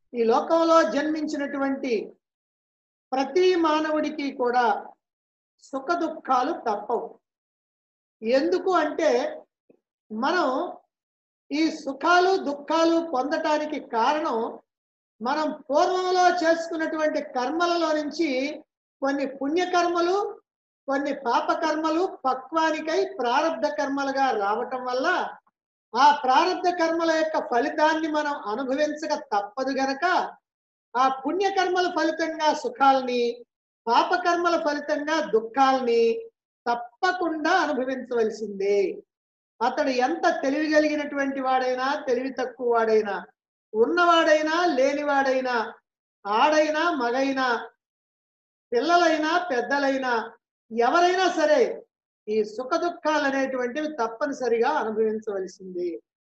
ఈ లోకంలో జన్మించినటువంటి ప్రతి మానవుడికి కూడా సుఖ దుఃఖాలు తప్పవు ఎందుకు అంటే మనం ఈ సుఖాలు దుఃఖాలు పొందటానికి కారణం మనం పూర్వంలో చేసుకున్నటువంటి కర్మలలో నుంచి కొన్ని పుణ్యకర్మలు కొన్ని పాపకర్మలు పక్వానికై ప్రారంధ కర్మలుగా రావటం వల్ల ఆ ప్రారంధ కర్మల యొక్క ఫలితాన్ని మనం అనుభవించక తప్పదు గనక ఆ పుణ్యకర్మల ఫలితంగా సుఖాలని పాపకర్మల ఫలితంగా దుఃఖాలని తప్పకుండా అనుభవించవలసిందే అతడు ఎంత తెలివి కలిగినటువంటి వాడైనా తెలివి తక్కువ వాడైనా ఉన్నవాడైనా లేనివాడైనా ఆడైనా మగైనా పిల్లలైనా పెద్దలైనా ఎవరైనా సరే ఈ సుఖ దుఃఖాలు అనేటువంటివి తప్పనిసరిగా అనుభవించవలసింది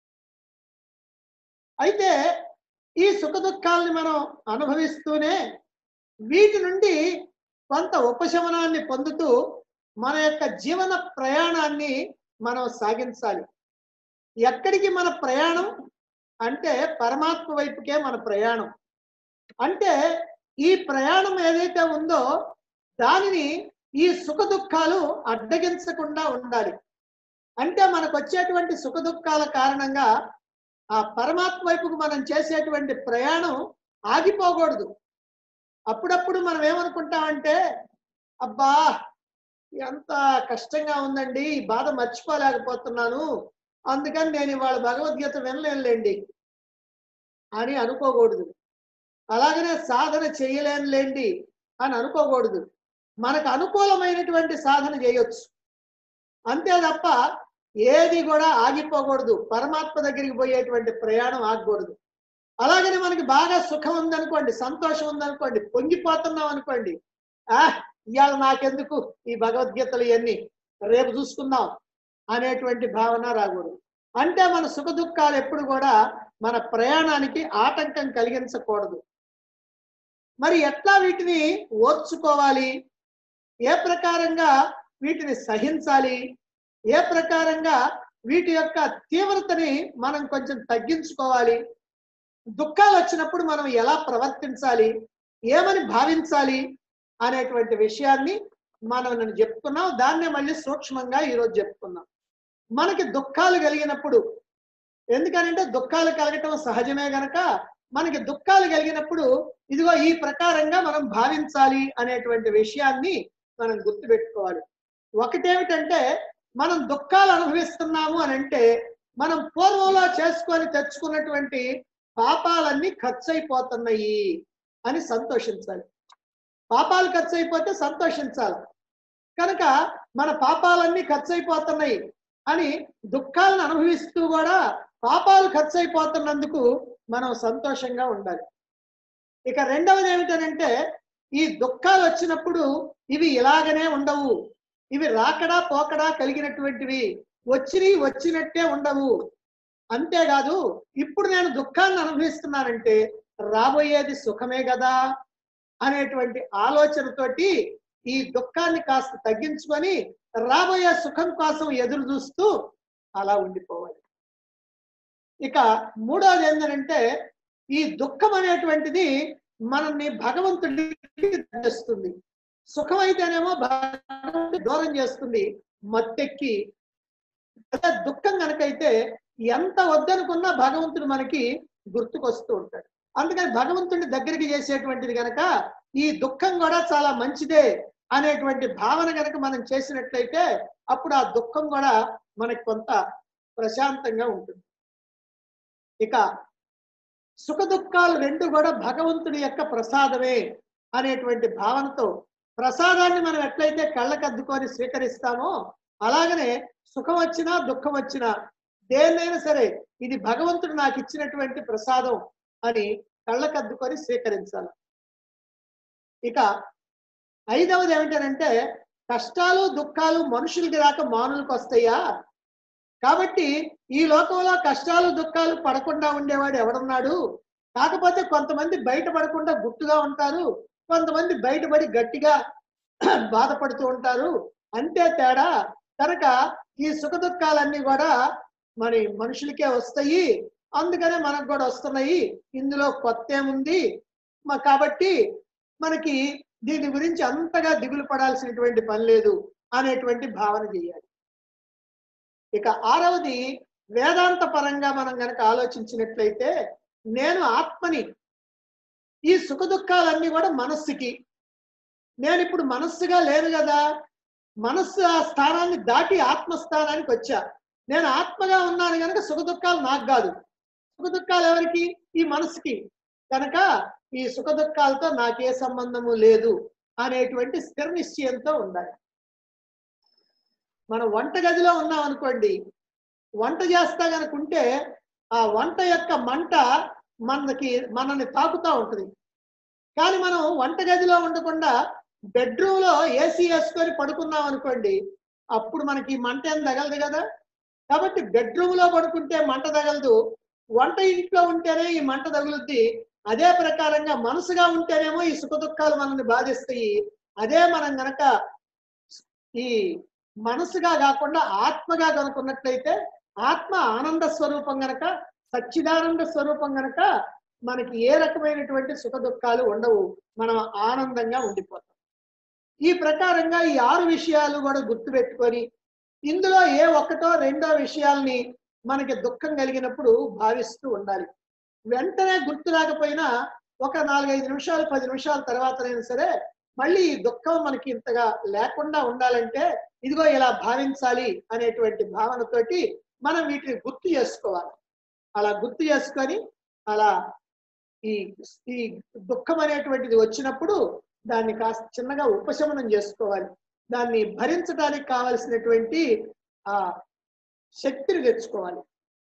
అయితే ఈ సుఖ దుఃఖాలని మనం అనుభవిస్తూనే వీటి నుండి కొంత ఉపశమనాన్ని పొందుతూ మన యొక్క జీవన ప్రయాణాన్ని మనం సాగించాలి ఎక్కడికి మన ప్రయాణం అంటే పరమాత్మ వైపుకే మన ప్రయాణం అంటే ఈ ప్రయాణం ఏదైతే ఉందో దానిని ఈ సుఖ దుఃఖాలు అడ్డగించకుండా ఉండాలి అంటే మనకు వచ్చేటువంటి సుఖ దుఃఖాల కారణంగా ఆ పరమాత్మ వైపుకు మనం చేసేటువంటి ప్రయాణం ఆగిపోకూడదు అప్పుడప్పుడు మనం ఏమనుకుంటామంటే అబ్బా ఎంత కష్టంగా ఉందండి ఈ బాధ మర్చిపోలేకపోతున్నాను అందుకని నేను ఇవాళ భగవద్గీత వినలేనులేండి అని అనుకోకూడదు అలాగనే సాధన చేయలేనులేండి అని అనుకోకూడదు మనకు అనుకూలమైనటువంటి సాధన చేయొచ్చు అంతే తప్ప ఏది కూడా ఆగిపోకూడదు పరమాత్మ దగ్గరికి పోయేటువంటి ప్రయాణం ఆగకూడదు అలాగని మనకి బాగా సుఖం ఉందనుకోండి సంతోషం ఉందనుకోండి పొంగిపోతున్నాం అనుకోండి ఆ ఇవాళ నాకెందుకు ఈ భగవద్గీతలు ఇవన్నీ రేపు చూసుకుందాం అనేటువంటి భావన రాకూడదు అంటే మన సుఖ దుఃఖాలు ఎప్పుడు కూడా మన ప్రయాణానికి ఆటంకం కలిగించకూడదు మరి ఎట్లా వీటిని ఓర్చుకోవాలి ఏ ప్రకారంగా వీటిని సహించాలి ఏ ప్రకారంగా వీటి యొక్క తీవ్రతని మనం కొంచెం తగ్గించుకోవాలి దుఃఖాలు వచ్చినప్పుడు మనం ఎలా ప్రవర్తించాలి ఏమని భావించాలి అనేటువంటి విషయాన్ని మనం నేను చెప్పుకున్నాం దాన్నే మళ్ళీ సూక్ష్మంగా ఈరోజు చెప్పుకున్నాం మనకి దుఃఖాలు కలిగినప్పుడు ఎందుకనంటే దుఃఖాలు కలగటం సహజమే గనక మనకి దుఃఖాలు కలిగినప్పుడు ఇదిగో ఈ ప్రకారంగా మనం భావించాలి అనేటువంటి విషయాన్ని మనం గుర్తుపెట్టుకోవాలి ఒకటేమిటంటే మనం దుఃఖాలు అనుభవిస్తున్నాము అని అంటే మనం పూర్వంలో చేసుకొని తెచ్చుకున్నటువంటి పాపాలన్నీ ఖర్చు అయిపోతున్నాయి అని సంతోషించాలి పాపాలు ఖర్చు అయిపోతే సంతోషించాలి కనుక మన పాపాలన్నీ ఖర్చు అయిపోతున్నాయి అని దుఃఖాలను అనుభవిస్తూ కూడా పాపాలు ఖర్చు అయిపోతున్నందుకు మనం సంతోషంగా ఉండాలి ఇక రెండవది ఏమిటనంటే ఈ దుఃఖాలు వచ్చినప్పుడు ఇవి ఇలాగనే ఉండవు ఇవి రాకడా పోకడా కలిగినటువంటివి వచ్చినవి వచ్చినట్టే ఉండవు అంతేకాదు ఇప్పుడు నేను దుఃఖాన్ని అనుభవిస్తున్నానంటే రాబోయేది సుఖమే కదా అనేటువంటి ఆలోచనతోటి ఈ దుఃఖాన్ని కాస్త తగ్గించుకొని రాబోయే సుఖం కోసం ఎదురు చూస్తూ అలా ఉండిపోవాలి ఇక మూడోది ఏంటంటే ఈ దుఃఖం అనేటువంటిది మనల్ని భగవంతుడికి చేస్తుంది సుఖం అయితేనేమో భగవంతుడి దూరం చేస్తుంది మత్తెక్కి అదే దుఃఖం కనుకైతే ఎంత వద్దనుకున్నా భగవంతుడు మనకి గుర్తుకొస్తూ ఉంటాడు అందుకని భగవంతుడిని దగ్గరికి చేసేటువంటిది గనక ఈ దుఃఖం కూడా చాలా మంచిదే అనేటువంటి భావన గనక మనం చేసినట్లయితే అప్పుడు ఆ దుఃఖం కూడా మనకి కొంత ప్రశాంతంగా ఉంటుంది ఇక సుఖ దుఃఖాలు రెండు కూడా భగవంతుడి యొక్క ప్రసాదమే అనేటువంటి భావనతో ప్రసాదాన్ని మనం ఎట్లయితే కళ్ళకద్దుకొని స్వీకరిస్తామో అలాగనే సుఖం వచ్చినా దుఃఖం వచ్చినా దేన్నైనా సరే ఇది భగవంతుడు నాకు ఇచ్చినటువంటి ప్రసాదం అని కళ్ళకద్దుకొని స్వీకరించాలి ఇక ఐదవది ఏమిటంటే కష్టాలు దుఃఖాలు మనుషులకి రాక మానులకు వస్తాయా కాబట్టి ఈ లోకంలో కష్టాలు దుఃఖాలు పడకుండా ఉండేవాడు ఎవడున్నాడు కాకపోతే కొంతమంది బయటపడకుండా గుట్టుగా ఉంటారు కొంతమంది బయటపడి గట్టిగా బాధపడుతూ ఉంటారు అంతే తేడా కనుక ఈ సుఖ దుఃఖాలన్నీ కూడా మరి మనుషులకే వస్తాయి అందుకనే మనకు కూడా వస్తున్నాయి ఇందులో కొత్త ఏముంది మ- కాబట్టి మనకి దీని గురించి అంతగా దిగులు పడాల్సినటువంటి పని లేదు అనేటువంటి భావన చేయాలి ఇక ఆరవది వేదాంత పరంగా మనం గనక ఆలోచించినట్లయితే నేను ఆత్మని ఈ సుఖ దుఃఖాలన్నీ కూడా మనస్సుకి నేను ఇప్పుడు మనస్సుగా లేను కదా మనస్సు ఆ స్థానాన్ని దాటి ఆత్మస్థానానికి వచ్చా నేను ఆత్మగా ఉన్నాను కనుక సుఖ దుఃఖాలు నాకు కాదు సుఖ దుఃఖాలు ఎవరికి ఈ మనసుకి కనుక ఈ సుఖ దుఃఖాలతో నాకే సంబంధము లేదు అనేటువంటి స్థిర నిశ్చయంతో ఉండాలి మనం వంటగదిలో ఉన్నాం అనుకోండి వంట చేస్తా కనుక ఉంటే ఆ వంట యొక్క మంట మనకి మనల్ని తాకుతూ ఉంటుంది కానీ మనం వంటగదిలో ఉండకుండా బెడ్రూమ్ లో ఏసీ వేసుకొని పడుకున్నాం అనుకోండి అప్పుడు మనకి ఈ మంట ఏం తగలదు కదా కాబట్టి బెడ్రూమ్ లో పడుకుంటే మంట తగలదు వంట ఇంట్లో ఉంటేనే ఈ మంట తగులుద్ది అదే ప్రకారంగా మనసుగా ఉంటేనేమో ఈ సుఖ దుఃఖాలు మనల్ని బాధిస్తాయి అదే మనం గనక ఈ మనసుగా కాకుండా ఆత్మగా కనుకున్నట్లయితే ఆత్మ ఆనంద స్వరూపం గనక సచ్చిదానంద స్వరూపం గనక మనకి ఏ రకమైనటువంటి సుఖ దుఃఖాలు ఉండవు మనం ఆనందంగా ఉండిపోతాం ఈ ప్రకారంగా ఈ ఆరు విషయాలు కూడా గుర్తుపెట్టుకొని ఇందులో ఏ ఒక్కటో రెండో విషయాల్ని మనకి దుఃఖం కలిగినప్పుడు భావిస్తూ ఉండాలి వెంటనే గుర్తు రాకపోయినా ఒక నాలుగైదు నిమిషాలు పది నిమిషాల తర్వాతనైనా సరే మళ్ళీ ఈ దుఃఖం మనకి ఇంతగా లేకుండా ఉండాలంటే ఇదిగో ఇలా భావించాలి అనేటువంటి భావనతోటి మనం వీటిని గుర్తు చేసుకోవాలి అలా గుర్తు చేసుకొని అలా ఈ ఈ దుఃఖం అనేటువంటిది వచ్చినప్పుడు దాన్ని కాస్త చిన్నగా ఉపశమనం చేసుకోవాలి దాన్ని భరించడానికి కావలసినటువంటి ఆ శక్తిని తెచ్చుకోవాలి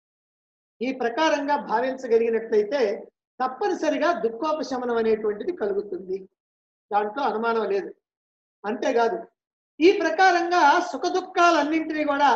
ఈ ప్రకారంగా భావించగలిగినట్లయితే తప్పనిసరిగా దుఃఖోపశమనం అనేటువంటిది కలుగుతుంది దాంట్లో అనుమానం లేదు అంతేకాదు ఈ ప్రకారంగా సుఖ దుఃఖాలన్నింటినీ కూడా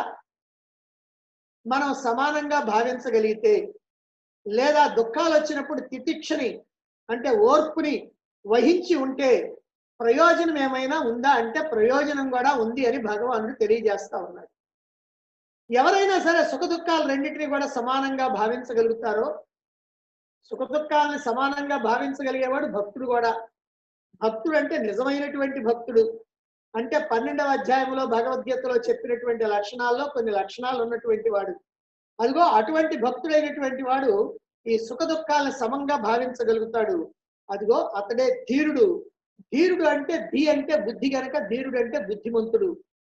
మనం సమానంగా భావించగలిగితే లేదా దుఃఖాలు వచ్చినప్పుడు తితిక్షని అంటే ఓర్పుని వహించి ఉంటే ప్రయోజనం ఏమైనా ఉందా అంటే ప్రయోజనం కూడా ఉంది అని భగవానుడు తెలియజేస్తా ఉన్నాడు ఎవరైనా సరే సుఖ దుఃఖాలు రెండింటినీ కూడా సమానంగా భావించగలుగుతారో సుఖ దుఃఖాలను సమానంగా భావించగలిగేవాడు భక్తుడు కూడా భక్తుడు అంటే నిజమైనటువంటి భక్తుడు అంటే పన్నెండవ అధ్యాయంలో భగవద్గీతలో చెప్పినటువంటి లక్షణాల్లో కొన్ని లక్షణాలు ఉన్నటువంటి వాడు అదిగో అటువంటి భక్తుడైనటువంటి వాడు ఈ సుఖ దుఃఖాలను సమంగా భావించగలుగుతాడు అదిగో అతడే ధీరుడు ధీరుడు అంటే ధీ అంటే బుద్ధి గనక ధీరుడు అంటే బుద్ధిమంతుడు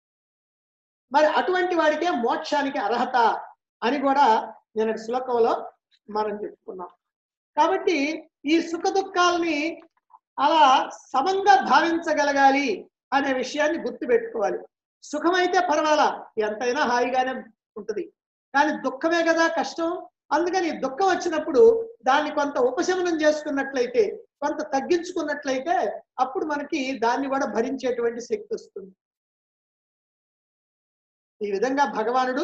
మరి అటువంటి వాడికే మోక్షానికి అర్హత అని కూడా నేను శ్లోకంలో మనం చెప్పుకున్నాం కాబట్టి ఈ సుఖ దుఃఖాలని అలా సమంగా భావించగలగాలి అనే విషయాన్ని గుర్తు పెట్టుకోవాలి సుఖమైతే పర్వాలా ఎంతైనా హాయిగానే ఉంటుంది కానీ దుఃఖమే కదా కష్టం అందుకని దుఃఖం వచ్చినప్పుడు దాన్ని కొంత ఉపశమనం చేసుకున్నట్లయితే కొంత తగ్గించుకున్నట్లయితే అప్పుడు మనకి దాన్ని కూడా భరించేటువంటి శక్తి వస్తుంది ఈ విధంగా భగవానుడు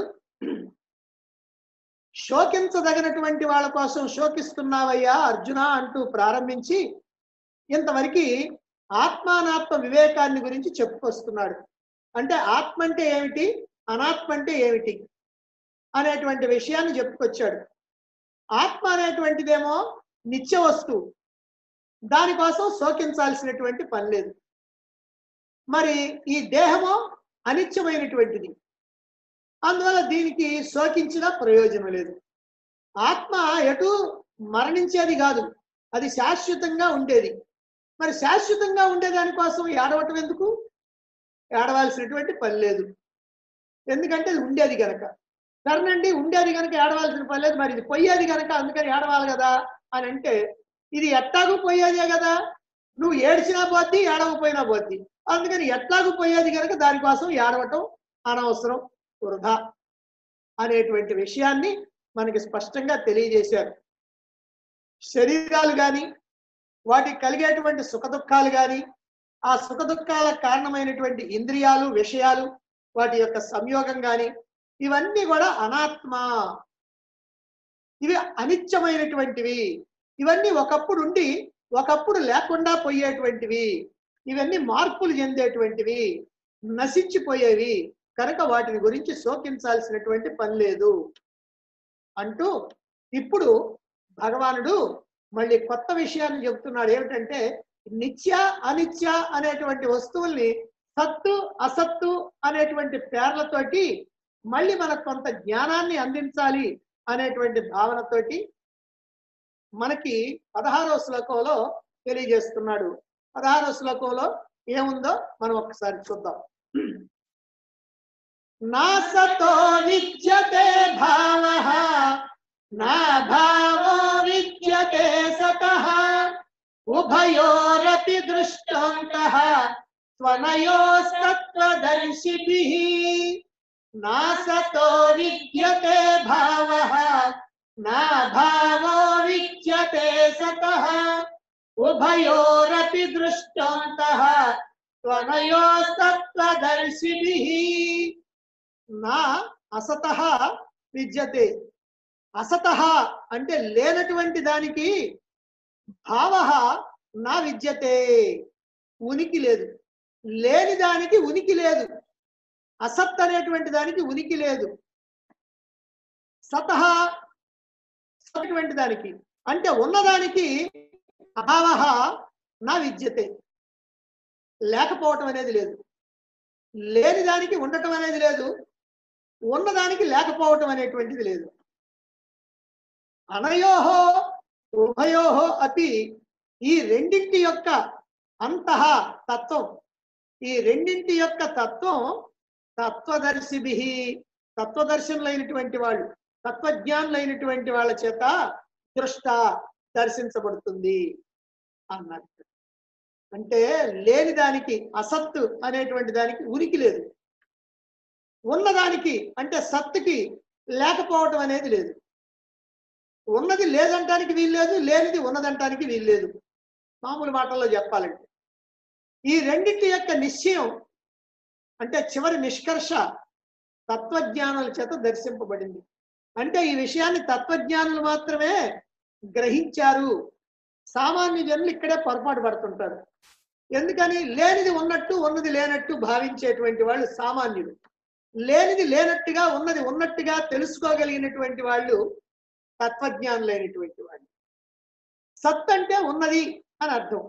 శోకించదగినటువంటి వాళ్ళ కోసం శోకిస్తున్నావయ్యా అర్జున అంటూ ప్రారంభించి ఇంతవరకు ఆత్మానాత్మ వివేకాన్ని గురించి చెప్పుకొస్తున్నాడు అంటే ఆత్మ అంటే ఏమిటి అనాత్మ అంటే ఏమిటి అనేటువంటి విషయాన్ని చెప్పుకొచ్చాడు ఆత్మ అనేటువంటిదేమో నిత్య వస్తువు దానికోసం శోకించాల్సినటువంటి పని లేదు మరి ఈ దేహము అనిత్యమైనటువంటిది అందువల్ల దీనికి శోకించిన ప్రయోజనం లేదు ఆత్మ ఎటు మరణించేది కాదు అది శాశ్వతంగా ఉండేది మరి శాశ్వతంగా ఉండే దానికోసం ఏడవటం ఎందుకు ఏడవాల్సినటువంటి పని లేదు ఎందుకంటే అది ఉండేది గనక సరేనండి ఉండేది కనుక ఏడవాల్సిన పని లేదు మరి ఇది పోయేది కనుక అందుకని ఏడవాలి కదా అని అంటే ఇది ఎట్టాగు పోయేదే కదా నువ్వు ఏడ్చినా పోద్ది ఏడవపోయినా పోద్ది అందుకని ఎట్లాగు పోయేది కనుక దానికోసం ఏడవటం అనవసరం వృధా అనేటువంటి విషయాన్ని మనకి స్పష్టంగా తెలియజేశారు శరీరాలు కానీ వాటికి కలిగేటువంటి సుఖ దుఃఖాలు కానీ ఆ సుఖ దుఃఖాల కారణమైనటువంటి ఇంద్రియాలు విషయాలు వాటి యొక్క సంయోగం కానీ ఇవన్నీ కూడా అనాత్మ ఇవి అనిత్యమైనటువంటివి ఇవన్నీ ఒకప్పుడు ఉండి ఒకప్పుడు లేకుండా పోయేటువంటివి ఇవన్నీ మార్పులు చెందేటువంటివి నశించిపోయేవి కనుక వాటిని గురించి శోకించాల్సినటువంటి పని లేదు అంటూ ఇప్పుడు భగవానుడు మళ్ళీ కొత్త విషయాన్ని చెబుతున్నాడు ఏమిటంటే నిత్య అనిత్య అనేటువంటి వస్తువుల్ని సత్తు అసత్తు అనేటువంటి పేర్లతోటి మళ్ళీ మనకు కొంత జ్ఞానాన్ని అందించాలి అనేటువంటి భావనతోటి మనకి పదహారవ శ్లోకంలో తెలియజేస్తున్నాడు పదహారవ శ్లోకంలో ఏముందో మనం ఒక్కసారి చూద్దాం నా సతో విద్యతే భావ నా భావో విద్యతే సత ఉభయోరపి దృష్టంతః స్వనయోస్తత్వదర్శిభిः నా సతో విద్యతే భావ నా భావో విద్యతే సతః ఉభయోరపి దృష్టంతః స్వనయోస్తత్వదర్శిభిः నా అసత విద్యతే అసత అంటే లేనటువంటి దానికి భావ నా విద్యతే ఉనికి లేదు లేని దానికి ఉనికి లేదు అసత్ అనేటువంటి దానికి ఉనికి లేదు సతహ అటువంటి దానికి అంటే ఉన్నదానికి అభావ నా విద్యతే లేకపోవటం అనేది లేదు లేని దానికి ఉండటం అనేది లేదు ఉన్నదానికి లేకపోవటం అనేటువంటిది లేదు అనయోహో ఉభయోహో అతి ఈ రెండింటి యొక్క అంతః తత్వం ఈ రెండింటి యొక్క తత్వం తత్వదర్శిభి తత్వదర్శనులైనటువంటి వాళ్ళు తత్వజ్ఞానులైనటువంటి వాళ్ళ చేత దృష్ట దర్శించబడుతుంది అన్నారు అంటే లేని దానికి అసత్తు అనేటువంటి దానికి ఉనికి లేదు ఉన్నదానికి అంటే సత్తుకి లేకపోవటం అనేది లేదు ఉన్నది లేదంటానికి వీల్లేదు లేనిది ఉన్నదంటానికి వీల్లేదు మామూలు మాటల్లో చెప్పాలంటే ఈ రెండింటి యొక్క నిశ్చయం అంటే చివరి నిష్కర్ష తత్వజ్ఞానుల చేత దర్శింపబడింది అంటే ఈ విషయాన్ని తత్వజ్ఞానులు మాత్రమే గ్రహించారు సామాన్య జనులు ఇక్కడే పొరపాటు పడుతుంటారు ఎందుకని లేనిది ఉన్నట్టు ఉన్నది లేనట్టు భావించేటువంటి వాళ్ళు సామాన్యులు లేనిది లేనట్టుగా ఉన్నది ఉన్నట్టుగా తెలుసుకోగలిగినటువంటి వాళ్ళు తత్వజ్ఞానులైనటువంటి వాళ్ళు సత్ అంటే ఉన్నది అని అర్థం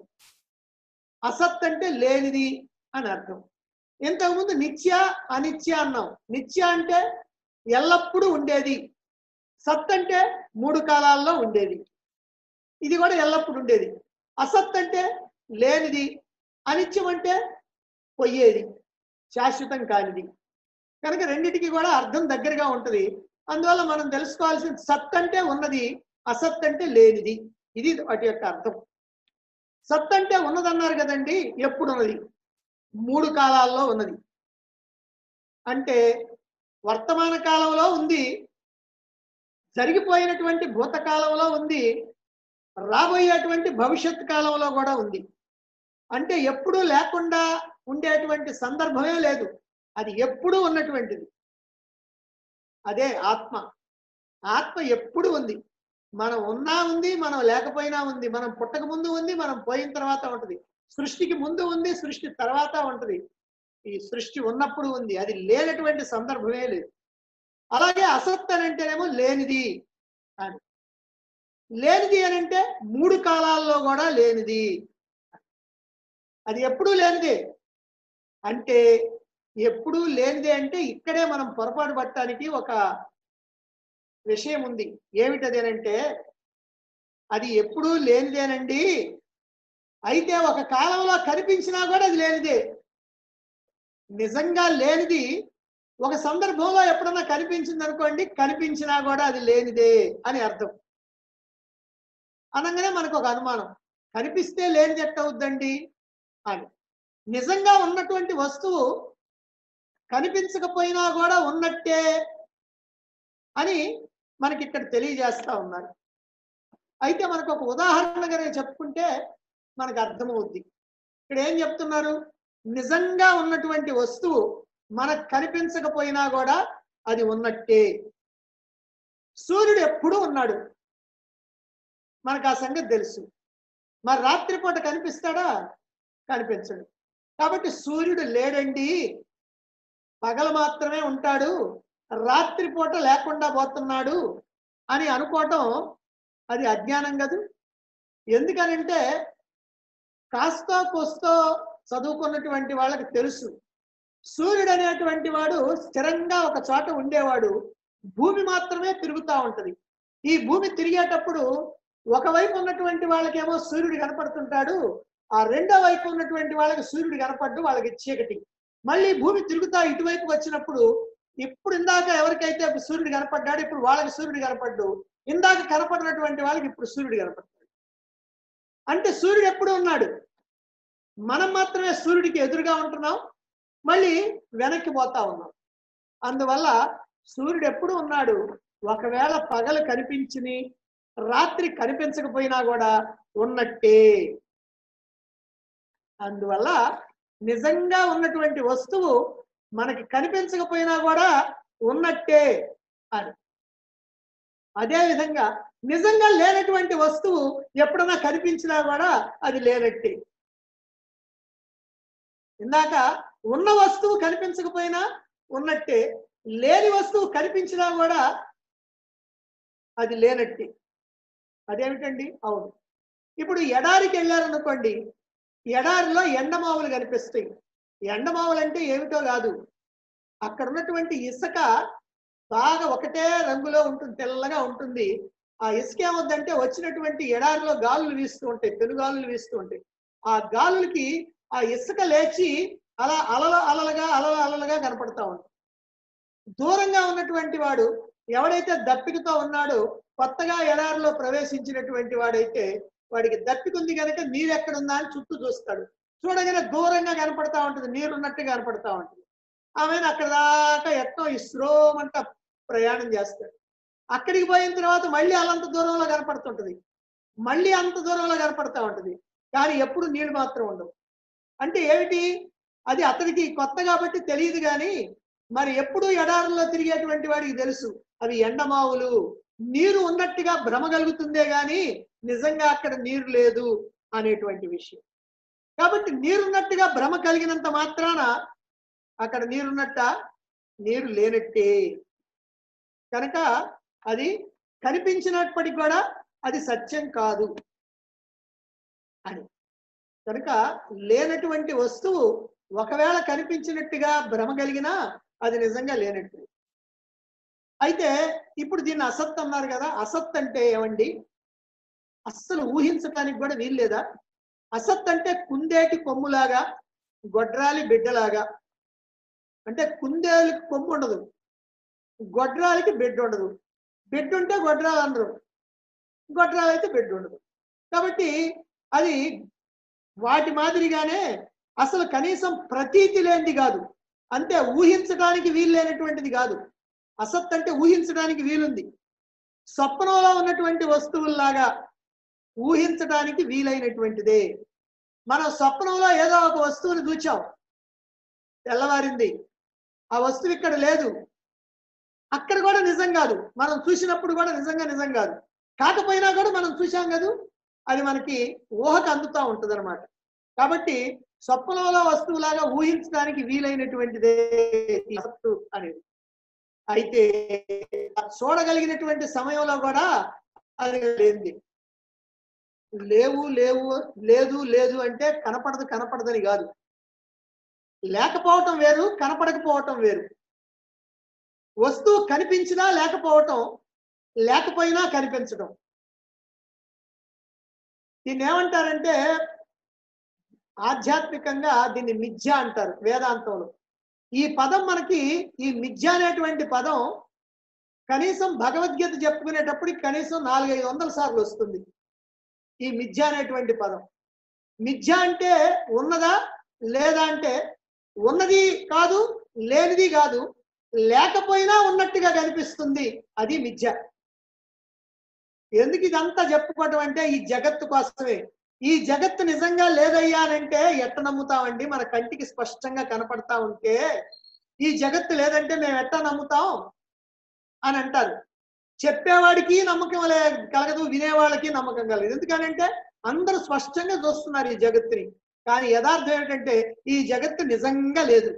అసత్ అంటే లేనిది అని అర్థం ఇంతకుముందు నిత్య అనిత్య అన్నాం నిత్య అంటే ఎల్లప్పుడూ ఉండేది సత్ అంటే మూడు కాలాల్లో ఉండేది ఇది కూడా ఎల్లప్పుడు ఉండేది అసత్ అంటే లేనిది అనిత్యం అంటే పొయ్యేది శాశ్వతం కానిది కనుక రెండిటికి కూడా అర్థం దగ్గరగా ఉంటది అందువల్ల మనం తెలుసుకోవాల్సిన సత్ అంటే ఉన్నది అసత్ అంటే లేనిది ఇది వాటి యొక్క అర్థం సత్ అంటే ఉన్నదన్నారు కదండి ఎప్పుడు ఉన్నది మూడు కాలాల్లో ఉన్నది అంటే వర్తమాన కాలంలో ఉంది జరిగిపోయినటువంటి భూతకాలంలో ఉంది రాబోయేటువంటి భవిష్యత్ కాలంలో కూడా ఉంది అంటే ఎప్పుడూ లేకుండా ఉండేటువంటి సందర్భమే లేదు అది ఎప్పుడూ ఉన్నటువంటిది అదే ఆత్మ ఆత్మ ఎప్పుడు ఉంది మనం ఉన్నా ఉంది మనం లేకపోయినా ఉంది మనం పుట్టక ముందు ఉంది మనం పోయిన తర్వాత ఉంటది సృష్టికి ముందు ఉంది సృష్టి తర్వాత ఉంటది ఈ సృష్టి ఉన్నప్పుడు ఉంది అది లేనటువంటి సందర్భమే లేదు అలాగే అసత్ అని అంటేనేమో లేనిది అని లేనిది అని అంటే మూడు కాలాల్లో కూడా లేనిది అది ఎప్పుడూ లేనిదే అంటే ఎప్పుడూ లేనిదే అంటే ఇక్కడే మనం పొరపాటు పట్టడానికి ఒక విషయం ఉంది ఏమిటది అని అంటే అది ఎప్పుడూ లేనిదేనండి అయితే ఒక కాలంలో కనిపించినా కూడా అది లేనిదే నిజంగా లేనిది ఒక సందర్భంలో ఎప్పుడన్నా కనిపించింది అనుకోండి కనిపించినా కూడా అది లేనిదే అని అర్థం అనగానే మనకు ఒక అనుమానం కనిపిస్తే లేనిది ఎట్ట అవుద్దండి అని నిజంగా ఉన్నటువంటి వస్తువు కనిపించకపోయినా కూడా ఉన్నట్టే అని మనకి ఇక్కడ తెలియజేస్తా ఉన్నారు అయితే మనకు ఒక ఉదాహరణగా నేను చెప్పుకుంటే మనకు అర్థమవుద్ది ఇక్కడ ఏం చెప్తున్నారు నిజంగా ఉన్నటువంటి వస్తువు మనకు కనిపించకపోయినా కూడా అది ఉన్నట్టే సూర్యుడు ఎప్పుడూ ఉన్నాడు మనకు ఆ సంగతి తెలుసు మరి రాత్రిపూట కనిపిస్తాడా కనిపించడు కాబట్టి సూర్యుడు లేడండి పగలు మాత్రమే ఉంటాడు రాత్రిపూట లేకుండా పోతున్నాడు అని అనుకోవటం అది అజ్ఞానం కాదు ఎందుకనంటే కాస్తో కోస్తో చదువుకున్నటువంటి వాళ్ళకి తెలుసు సూర్యుడు అనేటువంటి వాడు స్థిరంగా ఒక చోట ఉండేవాడు భూమి మాత్రమే తిరుగుతూ ఉంటది ఈ భూమి తిరిగేటప్పుడు ఒకవైపు ఉన్నటువంటి వాళ్ళకేమో సూర్యుడు కనపడుతుంటాడు ఆ రెండో వైపు ఉన్నటువంటి వాళ్ళకి సూర్యుడు కనపడ్డు వాళ్ళకి చీకటి మళ్ళీ భూమి తిరుగుతా ఇటువైపు వచ్చినప్పుడు ఇప్పుడు ఇందాక ఎవరికైతే సూర్యుడు కనపడ్డాడు ఇప్పుడు వాళ్ళకి సూర్యుడు కనపడ్డు ఇందాక కనపడినటువంటి వాళ్ళకి ఇప్పుడు సూర్యుడు కనపడ్డాడు అంటే సూర్యుడు ఎప్పుడు ఉన్నాడు మనం మాత్రమే సూర్యుడికి ఎదురుగా ఉంటున్నాం మళ్ళీ వెనక్కి పోతా ఉన్నాం అందువల్ల సూర్యుడు ఎప్పుడు ఉన్నాడు ఒకవేళ పగలు కనిపించిని రాత్రి కనిపించకపోయినా కూడా ఉన్నట్టే అందువల్ల నిజంగా ఉన్నటువంటి వస్తువు మనకి కనిపించకపోయినా కూడా ఉన్నట్టే అని అదే విధంగా నిజంగా లేనటువంటి వస్తువు ఎప్పుడన్నా కనిపించినా కూడా అది లేనట్టే ఇందాక ఉన్న వస్తువు కనిపించకపోయినా ఉన్నట్టే లేని వస్తువు కనిపించినా కూడా అది లేనట్టే అదేమిటండి అవును ఇప్పుడు ఎడారికి వెళ్ళారనుకోండి ఎడారిలో ఎండమావులు కనిపిస్తాయి ఎండమావులు అంటే ఏమిటో కాదు అక్కడ ఉన్నటువంటి ఇసుక బాగా ఒకటే రంగులో ఉంటుంది తెల్లగా ఉంటుంది ఆ ఇసుక ఏమవుద్దంటే వచ్చినటువంటి ఎడారిలో గాలులు వీస్తూ ఉంటాయి పెనుగాలులు వీస్తూ ఉంటాయి ఆ గాలులకి ఆ ఇసుక లేచి అలా అలల అలలుగా అలల అలలుగా కనపడతా ఉంటుంది దూరంగా ఉన్నటువంటి వాడు ఎవడైతే దప్పికతో ఉన్నాడో కొత్తగా ఎడారిలో ప్రవేశించినటువంటి వాడైతే వాడికి దప్పిక ఉంది కనుక నీరు ఎక్కడుందా అని చుట్టూ చూస్తాడు చూడగానే దూరంగా కనపడతా ఉంటుంది నీరు ఉన్నట్టు కనపడతా ఉంటుంది ఆమె అక్కడ దాకా ఎట్టో ఇస్రోమంట ప్రయాణం చేస్తాడు అక్కడికి పోయిన తర్వాత మళ్ళీ అలంత దూరంలో కనపడుతుంటది మళ్ళీ అంత దూరంలో కనపడతా ఉంటుంది కానీ ఎప్పుడు నీళ్లు మాత్రం ఉండవు అంటే ఏమిటి అది అతనికి కొత్త కాబట్టి తెలియదు కానీ మరి ఎప్పుడు ఎడారుల్లో తిరిగేటువంటి వాడికి తెలుసు అవి ఎండమావులు నీరు ఉన్నట్టుగా భ్రమ కలుగుతుందే గాని నిజంగా అక్కడ నీరు లేదు అనేటువంటి విషయం కాబట్టి నీరున్నట్టుగా భ్రమ కలిగినంత మాత్రాన అక్కడ నీరున్నట్ట నీరు లేనట్టే కనుక అది కనిపించినప్పటికి కూడా అది సత్యం కాదు అని కనుక లేనటువంటి వస్తువు ఒకవేళ కనిపించినట్టుగా భ్రమ కలిగినా అది నిజంగా లేనట్టు అయితే ఇప్పుడు దీన్ని అసత్ అన్నారు కదా అసత్ అంటే ఏమండి అస్సలు ఊహించడానికి కూడా వీల్లేదా అసత్ అంటే కుందేటి కొమ్ములాగా గొడ్రాలి బిడ్డలాగా అంటే కుందేలుకి కొమ్ము ఉండదు గొడ్రాలికి బిడ్డ ఉండదు బిడ్డ ఉంటే గొడ్రాలు అనరు గొడ్రాలు అయితే బిడ్డ ఉండదు కాబట్టి అది వాటి మాదిరిగానే అసలు కనీసం ప్రతీతి లేనిది కాదు అంటే ఊహించడానికి వీలు లేనటువంటిది కాదు అసత్ అంటే ఊహించడానికి వీలుంది స్వప్నంలో ఉన్నటువంటి వస్తువుల్లాగా ఊహించడానికి వీలైనటువంటిదే మనం స్వప్నంలో ఏదో ఒక వస్తువుని చూచాం తెల్లవారింది ఆ వస్తువు ఇక్కడ లేదు అక్కడ కూడా నిజం కాదు మనం చూసినప్పుడు కూడా నిజంగా నిజం కాదు కాకపోయినా కూడా మనం చూసాం కదా అది మనకి ఊహకు అందుతూ ఉంటది అనమాట కాబట్టి స్వప్నంలో వస్తువులాగా ఊహించడానికి వీలైనటువంటిదే ఈ అసత్తు అనేది అయితే చూడగలిగినటువంటి సమయంలో కూడా అది లేనిది లేవు లేవు లేదు లేదు అంటే కనపడదు కనపడదని కాదు లేకపోవటం వేరు కనపడకపోవటం వేరు వస్తువు కనిపించినా లేకపోవటం లేకపోయినా కనిపించడం దీన్ని ఏమంటారంటే ఆధ్యాత్మికంగా దీన్ని మిథ్య అంటారు వేదాంతంలో ఈ పదం మనకి ఈ మిథ్య అనేటువంటి పదం కనీసం భగవద్గీత చెప్పుకునేటప్పటికి కనీసం నాలుగైదు వందల సార్లు వస్తుంది ఈ మిథ్య అనేటువంటి పదం మిథ్య అంటే ఉన్నదా లేదా అంటే ఉన్నది కాదు లేనిది కాదు లేకపోయినా ఉన్నట్టుగా కనిపిస్తుంది అది మిథ్య ఎందుకు ఇదంతా చెప్పుకోవటం అంటే ఈ జగత్తు కోసమే ఈ జగత్తు నిజంగా లేదయ్యా అని అంటే ఎట్ట నమ్ముతామండి మన కంటికి స్పష్టంగా కనపడతా ఉంటే ఈ జగత్తు లేదంటే మేము ఎట్ట నమ్ముతాం అని అంటారు చెప్పేవాడికి నమ్మకం లే కలగదు వినేవాళ్ళకి నమ్మకం కలగదు ఎందుకనంటే అందరూ స్పష్టంగా చూస్తున్నారు ఈ జగత్తుని కానీ యథార్థం ఏంటంటే ఈ జగత్తు నిజంగా లేదు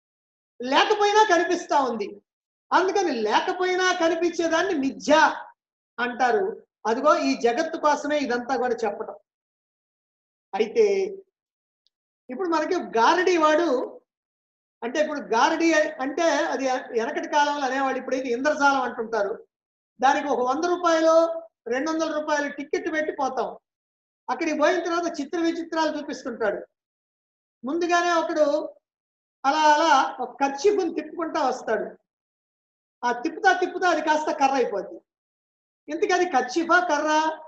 లేకపోయినా కనిపిస్తా ఉంది అందుకని లేకపోయినా కనిపించేదాన్ని మిథ్య అంటారు అదిగో ఈ జగత్తు కోసమే ఇదంతా కూడా చెప్పటం అయితే ఇప్పుడు మనకి గారడి వాడు అంటే ఇప్పుడు గారడి అంటే అది వెనకటి కాలంలో అనేవాళ్ళు ఇప్పుడైతే ఇంద్రజాలం అంటుంటారు దానికి ఒక వంద రూపాయలు రెండు వందల రూపాయలు టికెట్ పెట్టి పోతాం అక్కడికి పోయిన తర్వాత చిత్ర విచిత్రాలు చూపిస్తుంటాడు ముందుగానే ఒకడు అలా అలా ఒక కర్చీపుని తిప్పుకుంటా వస్తాడు ఆ తిప్పుతా తిప్పుతా అది కాస్త కర్ర అయిపోద్ది ఇంతకీ అది కర్చీఫా కర్ర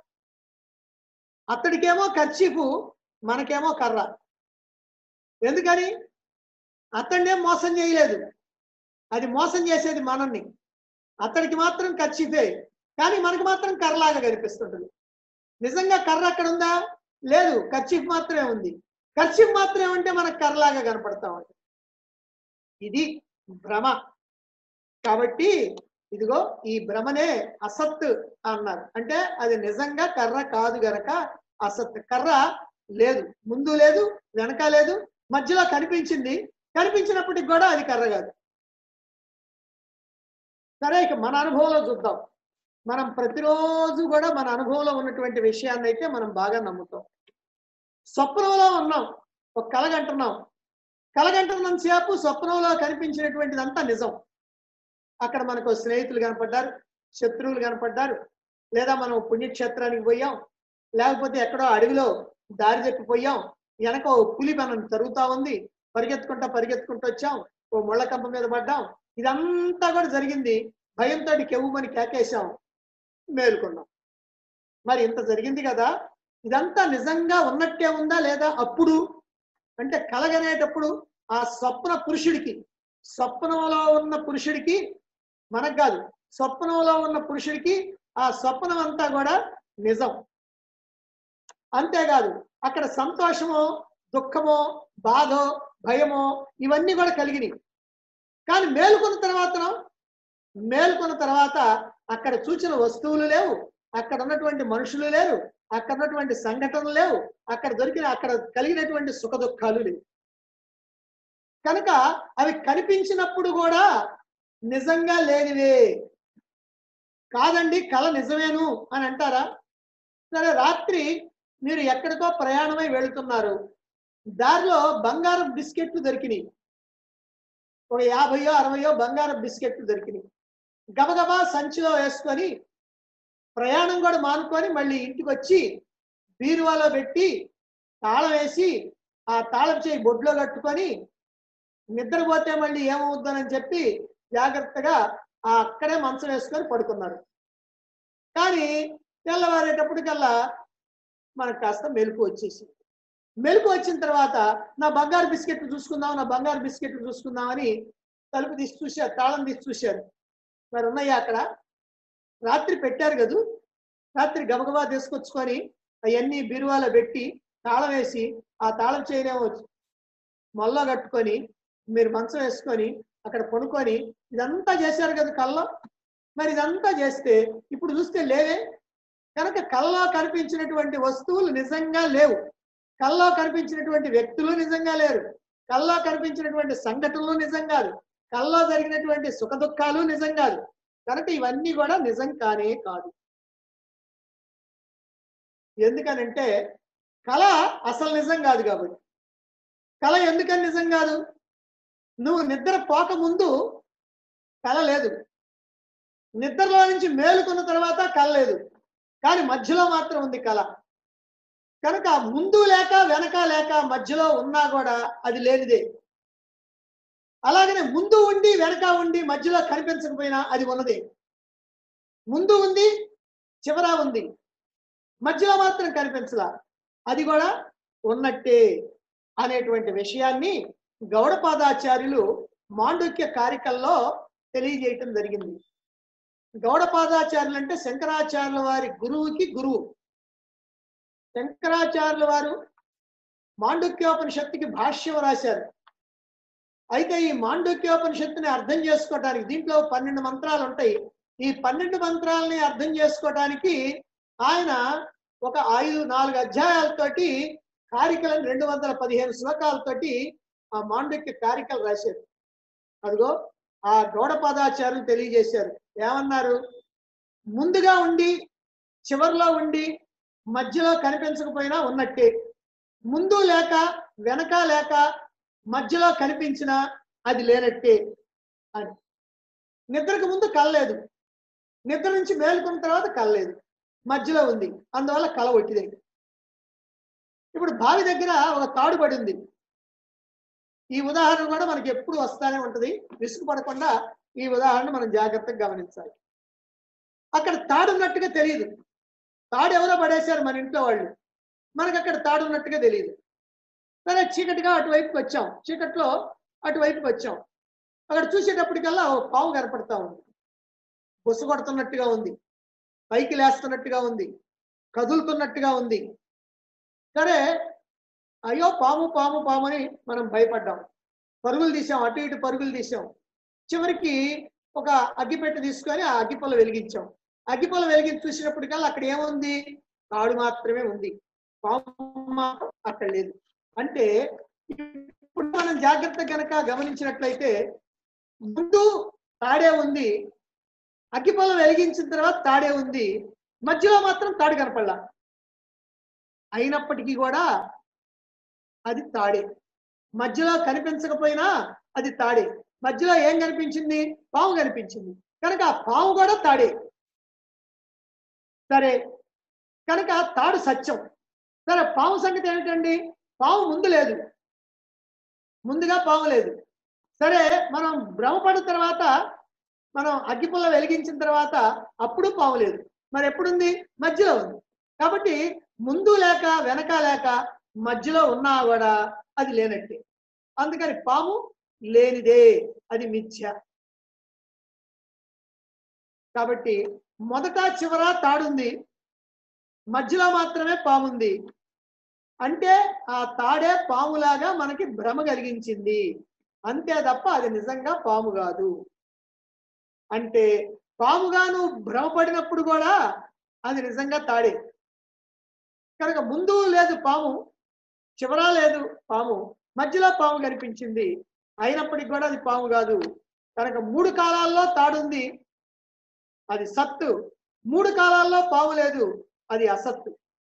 అతడికేమో కర్చీఫు మనకేమో కర్ర ఎందుకని అతన్నేం మోసం చేయలేదు అది మోసం చేసేది మనల్ని అతడికి మాత్రం కర్చీఫే కానీ మనకి మాత్రం కర్రలాగా కనిపిస్తుంటుంది నిజంగా కర్ర అక్కడ ఉందా లేదు కర్చీఫ్ మాత్రమే ఉంది కర్చీఫ్ మాత్రమే ఉంటే మనకు కర్రలాగా కనపడతా ఉంటుంది ఇది భ్రమ కాబట్టి ఇదిగో ఈ భ్రమనే అసత్ అన్నారు అంటే అది నిజంగా కర్ర కాదు గనక అసత్ కర్ర లేదు ముందు లేదు వెనక లేదు మధ్యలో కనిపించింది కనిపించినప్పటికి కూడా అది కర్ర కాదు సరే ఇక మన అనుభవంలో చూద్దాం మనం ప్రతిరోజు కూడా మన అనుభవంలో ఉన్నటువంటి విషయాన్ని అయితే మనం బాగా నమ్ముతాం స్వప్నంలో ఉన్నాం ఒక కలగంటున్నాం కలగంటున్నంత సేపు స్వప్నంలో కనిపించినటువంటిదంతా నిజం అక్కడ మనకు స్నేహితులు కనపడ్డారు శత్రువులు కనపడ్డారు లేదా మనం పుణ్యక్షేత్రానికి పోయాం లేకపోతే ఎక్కడో అడవిలో దారి తప్పిపోయాం వెనక ఓ పులి మనం తరుగుతా ఉంది పరిగెత్తుకుంటా పరిగెత్తుకుంటూ వచ్చాం ఓ ముళ్ళ కంప మీద పడ్డాం ఇదంతా కూడా జరిగింది భయంతో కెవ్వుమని కేకేశాం మేలుకున్నాం మరి ఇంత జరిగింది కదా ఇదంతా నిజంగా ఉన్నట్టే ఉందా లేదా అప్పుడు అంటే కలగనేటప్పుడు ఆ స్వప్న పురుషుడికి స్వప్నంలో ఉన్న పురుషుడికి మనకు కాదు స్వప్నంలో ఉన్న పురుషుడికి ఆ స్వప్నం అంతా కూడా నిజం అంతేకాదు అక్కడ సంతోషమో దుఃఖమో బాధో భయమో ఇవన్నీ కూడా కలిగినాయి కానీ మేలుకున్న తర్వాత మేలుకున్న తర్వాత అక్కడ చూచిన వస్తువులు లేవు అక్కడ ఉన్నటువంటి మనుషులు లేరు అక్కడ ఉన్నటువంటి సంఘటనలు లేవు అక్కడ దొరికిన అక్కడ కలిగినటువంటి సుఖ దుఃఖాలు లేవు కనుక అవి కనిపించినప్పుడు కూడా నిజంగా లేనివే కాదండి కళ నిజమేను అని అంటారా సరే రాత్రి మీరు ఎక్కడికో ప్రయాణమై వెళుతున్నారు దారిలో బంగారం బిస్కెట్లు దొరికినాయి ఒక యాభయో అరవయో బంగారం బిస్కెట్లు దొరికినాయి గబగబా సంచిలో వేసుకొని ప్రయాణం కూడా మానుకొని మళ్ళీ ఇంటికి వచ్చి బీరువాలో పెట్టి తాళం వేసి ఆ తాళం చేయి బొడ్లో కట్టుకొని నిద్రపోతే మళ్ళీ ఏమవుద్దానని చెప్పి జాగ్రత్తగా ఆ అక్కడే మంచం వేసుకొని పడుకున్నారు కానీ తెల్లవారేటప్పటికల్లా మనకు కాస్త మెలకు వచ్చేసింది మెలకు వచ్చిన తర్వాత నా బంగారు బిస్కెట్లు చూసుకుందాం నా బంగారు బిస్కెట్లు చూసుకుందాం అని తలుపు తీసి చూశారు తాళం తీసి చూశారు మరి ఉన్నాయా అక్కడ రాత్రి పెట్టారు కదూ రాత్రి గబగబా తీసుకొచ్చుకొని అవన్నీ బీరువాలో పెట్టి తాళం వేసి ఆ తాళం చేయనేమో మొల్ల కట్టుకొని మీరు మంచం వేసుకొని అక్కడ పడుకొని ఇదంతా చేశారు కదా కళ్ళ మరి ఇదంతా చేస్తే ఇప్పుడు చూస్తే లేవే కనుక కళ్ళలో కనిపించినటువంటి వస్తువులు నిజంగా లేవు కళ్ళలో కనిపించినటువంటి వ్యక్తులు నిజంగా లేరు కళ్ళలో కనిపించినటువంటి సంఘటనలు నిజం కాదు కళ్ళలో జరిగినటువంటి సుఖ దుఃఖాలు నిజం కాదు కనుక ఇవన్నీ కూడా నిజం కానే కాదు ఎందుకనంటే కళ అసలు నిజం కాదు కాబట్టి కళ ఎందుకని నిజం కాదు నువ్వు నిద్ర పోక ముందు కళ లేదు నిద్రలో నుంచి మేలుకున్న తర్వాత కళ లేదు కానీ మధ్యలో మాత్రం ఉంది కళ కనుక ముందు లేక వెనక లేక మధ్యలో ఉన్నా కూడా అది లేనిదే అలాగనే ముందు ఉండి వెనక ఉండి మధ్యలో కనిపించకపోయినా అది ఉన్నదే ముందు ఉంది చివర ఉంది మధ్యలో మాత్రం కనిపించలా అది కూడా ఉన్నట్టే అనేటువంటి విషయాన్ని గౌడపాదాచార్యులు మాండుక్య కారికల్లో తెలియజేయటం జరిగింది గౌడపాదాచార్యులు అంటే శంకరాచార్యుల వారి గురువుకి గురువు శంకరాచార్యుల వారు మాండుక్యోపనిషత్తుకి భాష్యం రాశారు అయితే ఈ మాండుక్యోపనిషత్తుని అర్థం చేసుకోవటానికి దీంట్లో పన్నెండు మంత్రాలు ఉంటాయి ఈ పన్నెండు మంత్రాలని అర్థం చేసుకోవటానికి ఆయన ఒక ఐదు నాలుగు అధ్యాయాలతోటి కారికలను రెండు వందల పదిహేను శ్లోకాలతోటి ఆ మాండక్య కారికలు రాశారు అదిగో ఆ గౌడపదాచార్యులు తెలియజేశారు ఏమన్నారు ముందుగా ఉండి చివర్లో ఉండి మధ్యలో కనిపించకపోయినా ఉన్నట్టే ముందు లేక వెనక లేక మధ్యలో కనిపించినా అది లేనట్టే అని నిద్రకు ముందు కలలేదు నిద్ర నుంచి మేలుకున్న తర్వాత కలలేదు మధ్యలో ఉంది అందువల్ల కల ఒట్టిదే ఇప్పుడు బావి దగ్గర ఒక తాడు పడి ఉంది ఈ ఉదాహరణ కూడా మనకి ఎప్పుడు వస్తానే ఉంటది విసుగు పడకుండా ఈ ఉదాహరణ మనం జాగ్రత్తగా గమనించాలి అక్కడ తాడు ఉన్నట్టుగా తెలియదు తాడు ఎవరో పడేశారు మన ఇంట్లో వాళ్ళు మనకు అక్కడ తాడు ఉన్నట్టుగా తెలియదు సరే చీకటిగా అటువైపుకి వచ్చాం చీకట్లో అటువైపుకి వచ్చాం అక్కడ చూసేటప్పటికల్లా ఓ పాము కనపడతా ఉంది బుస కొడుతున్నట్టుగా ఉంది పైకి లేస్తున్నట్టుగా ఉంది కదులుతున్నట్టుగా ఉంది సరే అయ్యో పాము పాము పాము అని మనం భయపడ్డాం పరుగులు తీసాం అటు ఇటు పరుగులు తీసాం చివరికి ఒక అగ్గిపెట్టె తీసుకొని ఆ అగ్గిపొల వెలిగించాం అగ్గిపొల వెలిగించి చూసినప్పటికల్లా అక్కడ ఏముంది తాడు మాత్రమే ఉంది పాము మాత్రం అక్కడ లేదు అంటే ఇప్పుడు మనం జాగ్రత్త గనక గమనించినట్లయితే ముందు తాడే ఉంది అగ్గిపొల వెలిగించిన తర్వాత తాడే ఉంది మధ్యలో మాత్రం తాడు కనపడలా అయినప్పటికీ కూడా అది తాడే మధ్యలో కనిపించకపోయినా అది తాడే మధ్యలో ఏం కనిపించింది పాము కనిపించింది కనుక ఆ పాము కూడా తాడే సరే కనుక తాడు సత్యం సరే పాము సంగతి ఏమిటండి పాము ముందు లేదు ముందుగా పాము లేదు సరే మనం భ్రమపడిన తర్వాత మనం అగ్గిపుల్ల వెలిగించిన తర్వాత అప్పుడు పాము లేదు మరి ఎప్పుడుంది మధ్యలో ఉంది కాబట్టి ముందు లేక వెనక లేక మధ్యలో ఉన్నా కూడా అది లేనట్టే అందుకని పాము లేనిదే అది మిథ్య కాబట్టి మొదట చివర తాడుంది మధ్యలో మాత్రమే పాముంది అంటే ఆ తాడే పాములాగా మనకి భ్రమ కలిగించింది అంతే తప్ప అది నిజంగా పాము కాదు అంటే పాముగా నువ్వు భ్రమపడినప్పుడు కూడా అది నిజంగా తాడే కనుక ముందు లేదు పాము చివర లేదు పాము మధ్యలో పాము కనిపించింది అయినప్పటికీ కూడా అది పాము కాదు కనుక మూడు కాలాల్లో తాడుంది అది సత్తు మూడు కాలాల్లో పాము లేదు అది అసత్తు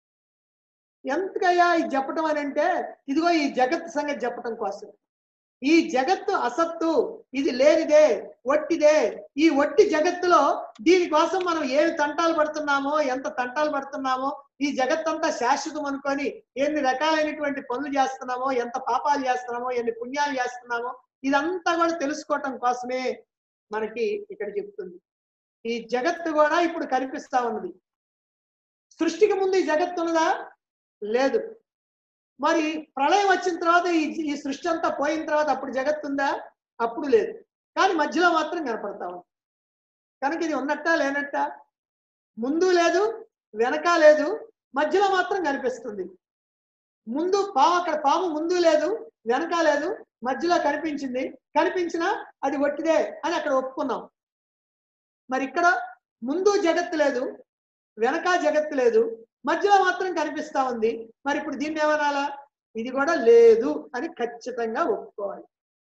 ఎంతకయ్యా ఇది చెప్పటం అని అంటే ఇదిగో ఈ జగత్ సంగతి చెప్పటం కోసం ఈ జగత్తు అసత్తు ఇది లేనిదే ఒట్టిదే ఈ ఒట్టి జగత్తులో దీనికోసం మనం ఏమి తంటాలు పడుతున్నామో ఎంత తంటాలు పడుతున్నామో ఈ జగత్తంతా శాశ్వతం అనుకొని ఎన్ని రకాలైనటువంటి పనులు చేస్తున్నామో ఎంత పాపాలు చేస్తున్నామో ఎన్ని పుణ్యాలు చేస్తున్నామో ఇదంతా కూడా తెలుసుకోవటం కోసమే మనకి ఇక్కడ చెప్తుంది ఈ జగత్తు కూడా ఇప్పుడు కనిపిస్తా ఉన్నది సృష్టికి ముందు ఈ జగత్తు ఉన్నదా లేదు మరి ప్రళయం వచ్చిన తర్వాత ఈ ఈ సృష్టి అంతా పోయిన తర్వాత అప్పుడు జగత్తు ఉందా అప్పుడు లేదు కానీ మధ్యలో మాత్రం కనపడతా ఉంది కనుక ఇది ఉన్నట్టా లేనట్టా ముందు లేదు వెనక లేదు మధ్యలో మాత్రం కనిపిస్తుంది ముందు పాము అక్కడ పాము ముందు లేదు వెనక లేదు మధ్యలో కనిపించింది కనిపించినా అది ఒట్టిదే అని అక్కడ ఒప్పుకున్నాం మరి ఇక్కడ ముందు జగత్తు లేదు వెనక జగత్తు లేదు మధ్యలో మాత్రం కనిపిస్తా ఉంది మరి ఇప్పుడు దీన్ని ఏమనాలా ఇది కూడా లేదు అని ఖచ్చితంగా ఒప్పుకోవాలి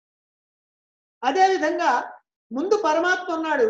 అదే విధంగా ముందు పరమాత్మ ఉన్నాడు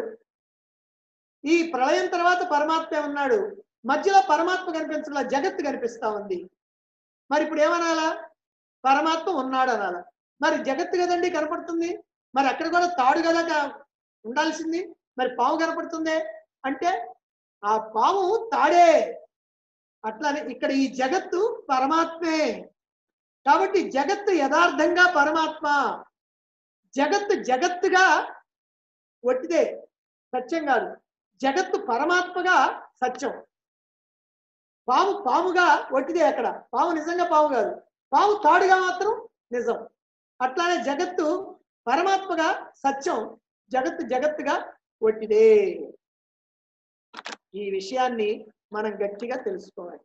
ఈ ప్రళయం తర్వాత పరమాత్మ ఉన్నాడు మధ్యలో పరమాత్మ కనిపించలా జగత్తు కనిపిస్తా ఉంది మరి ఇప్పుడు ఏమనాలా పరమాత్మ ఉన్నాడు అనాలా మరి జగత్తు కదండి కనపడుతుంది మరి అక్కడ కూడా తాడు కదా కా- ఉండాల్సింది మరి పాము కనపడుతుందే అంటే ఆ పాము తాడే అట్లానే ఇక్కడ ఈ జగత్తు పరమాత్మే కాబట్టి జగత్తు యథార్థంగా పరమాత్మ జగత్తు జగత్తుగా ఒట్టిదే సత్యం కాదు జగత్తు పరమాత్మగా సత్యం పాము పాముగా ఒట్టిదే అక్కడ పాము నిజంగా పాము కాదు పాము తాడుగా మాత్రం నిజం అట్లానే జగత్తు పరమాత్మగా సత్యం జగత్తు జగత్తుగా ఒట్టిదే ఈ విషయాన్ని మనం గట్టిగా తెలుసుకోవాలి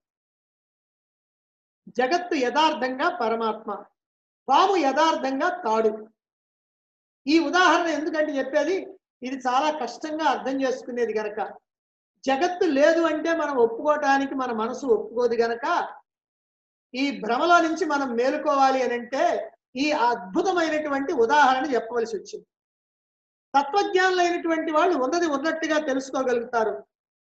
జగత్తు యథార్థంగా పరమాత్మ పాము యథార్థంగా తాడు ఈ ఉదాహరణ ఎందుకంటే చెప్పేది ఇది చాలా కష్టంగా అర్థం చేసుకునేది గనక జగత్తు లేదు అంటే మనం ఒప్పుకోవటానికి మన మనసు ఒప్పుకోదు గనక ఈ భ్రమలో నుంచి మనం మేలుకోవాలి అని అంటే ఈ అద్భుతమైనటువంటి ఉదాహరణ చెప్పవలసి వచ్చింది తత్వజ్ఞానులైనటువంటి వాళ్ళు ఉన్నది ఉన్నట్టుగా తెలుసుకోగలుగుతారు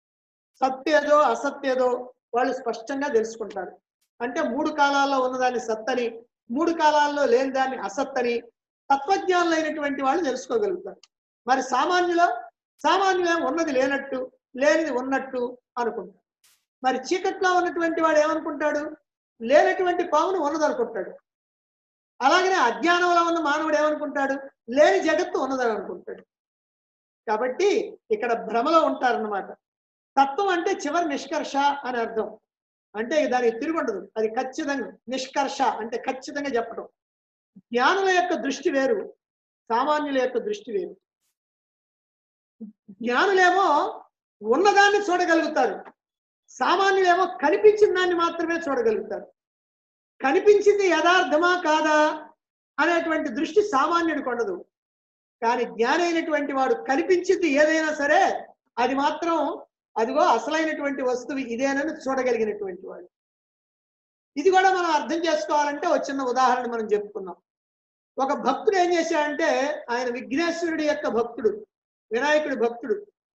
సత్యేదో అసత్యేదో వాళ్ళు స్పష్టంగా తెలుసుకుంటారు అంటే మూడు కాలాల్లో ఉన్నదాన్ని సత్తని మూడు కాలాల్లో లేని దాన్ని అసత్తని తత్వజ్ఞానులైనటువంటి వాళ్ళు తెలుసుకోగలుగుతారు మరి సామాన్యులో సామాన్యులం ఉన్నది లేనట్టు లేనిది ఉన్నట్టు అనుకుంటాడు మరి చీకట్లో ఉన్నటువంటి వాడు ఏమనుకుంటాడు లేనటువంటి పామును ఉన్నదనుకుంటాడు అలాగనే అజ్ఞానంలో ఉన్న మానవుడు ఏమనుకుంటాడు లేని జగత్తు ఉన్నదని అనుకుంటాడు కాబట్టి ఇక్కడ భ్రమలో ఉంటారన్నమాట తత్వం అంటే చివరి నిష్కర్ష అని అర్థం అంటే దానికి తిరుగుండదు అది ఖచ్చితంగా నిష్కర్ష అంటే ఖచ్చితంగా చెప్పడం జ్ఞానుల యొక్క దృష్టి వేరు సామాన్యుల యొక్క దృష్టి వేరు జ్ఞానులేమో ఉన్నదాన్ని చూడగలుగుతారు సామాన్యులేమో కనిపించిన దాన్ని మాత్రమే చూడగలుగుతారు కనిపించింది యథార్థమా కాదా అనేటువంటి దృష్టి సామాన్యుడికి ఉండదు కానీ జ్ఞాని అయినటువంటి వాడు కనిపించింది ఏదైనా సరే అది మాత్రం అదిగో అసలైనటువంటి వస్తువు ఇదేనని చూడగలిగినటువంటి వాడు ఇది కూడా మనం అర్థం చేసుకోవాలంటే ఒక చిన్న ఉదాహరణ మనం చెప్పుకుందాం ఒక భక్తుడు ఏం చేశాడంటే ఆయన విఘ్నేశ్వరుడి యొక్క భక్తుడు వినాయకుడి భక్తుడు